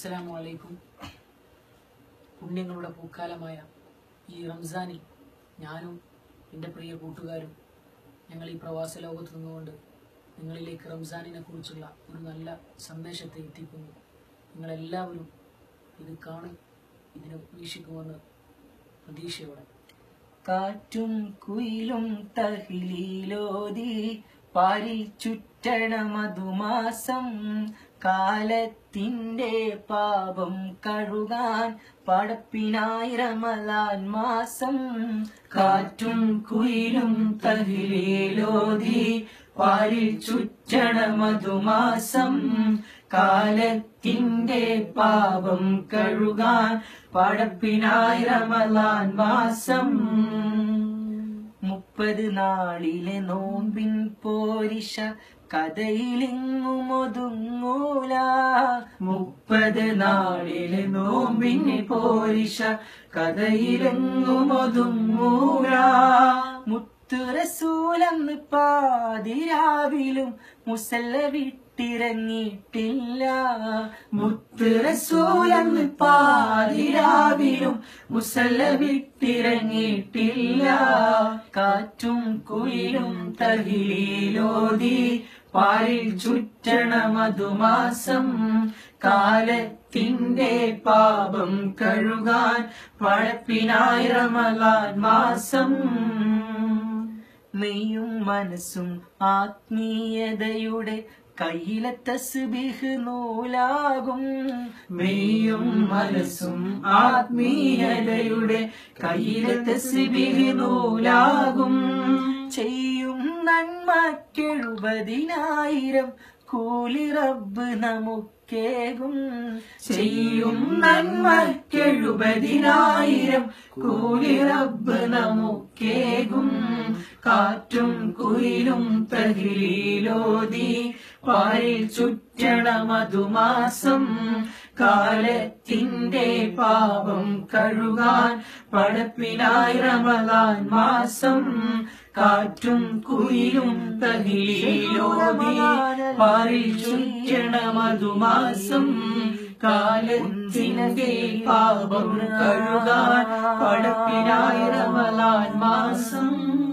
അസ്സലാമു അലൈക്കും പുണ്യങ്ങളുടെ പൂക്കാലമായ ഈ റംസാനിൽ ഞാനും എൻ്റെ പ്രിയ കൂട്ടുകാരും ഞങ്ങൾ ഈ പ്രവാസ ലോകത്ത് നിന്നുകൊണ്ട് നിങ്ങളിലേക്ക് റംസാനിനെ കുറിച്ചുള്ള ഒരു നല്ല സന്ദേശത്തെ എത്തിക്കുന്നു നിങ്ങളെല്ലാവരും ഇത് കാണും ഇതിനെ വീക്ഷിക്കുമെന്ന് പ്രതീക്ഷയോടെ കാറ്റും കുയിലും തഹിലീലോതി പാരി ചുറ്റണ മധുമാസം കാലത്തിന്റെ പാപം കഴുകാൻ പടപ്പിനായി റമലാൻ മാസം കാറ്റും കുയിലും തഹിലീലോതി പാരി ചുറ്റണ മധുമാസം കാലത്തിന്റെ പാപം കഴുകാൻ പടപ്പിനായി റമലാൻ മാസം മുപ്പത് നാളിലെ നോമ്പിൻ പോരിശ കഥയിലെങ്ങും ഒതുങ്ങൂല മുപ്പത് നാളിലെ നോമ്പിൻ പോരിശ കഥയിലെങ്ങും ഒതുങ്ങൂല മുത്തുറസൂലന്ന് പാതിരാവിലും മുസല്ല വിട്ടിറങ്ങിയിട്ടില്ല മുത്തുറസൂലന്ന് പാതിരാവിലും മുസല്ല വിട്ടിറങ്ങിയിട്ടില്ല കാറ്റും കുയിലും തകിലോതി പാലിൽ ചുറ്റണ മധുമാസം കാലത്തിന്റെ പാപം കഴുകാൻ പഴപ്പിനായി റമലാൻ മാസം മെയ്യും മനസ്സും ആത്മീയതയുടെ കയ്യിലെ തസ്ബീഹ് നൂലാകും മെയ്യും മനസ്സും ആത്മീയതയുടെ കയ്യിലെ തസ്ബീഹ് നൂലാകും ചെയ്യും നന്മക്കെഴുപതിനായിരം കൂലി റബ്ബ് നമുക്കേകും ചെയ്യും നന്മക്കെഴുപതിനായിരം കൂലി റബ്ബ് നമുക്കേകും കാറ്റും കുയിലും തകിലോതി പാരിൽ ചുറ്റണ മധുമാസം കാലത്തിന്റെ പാപം കഴുകാൻ പടപ്പിനായി റമലാൻ മാസം കാറ്റും കുയിലും തകിലോതി പാരിൽ ചുറ്റണ മധുമാസം കാലത്തിന്റെ പാപം കഴുകാൻ പടപ്പിനായി റമലാൻ മാസം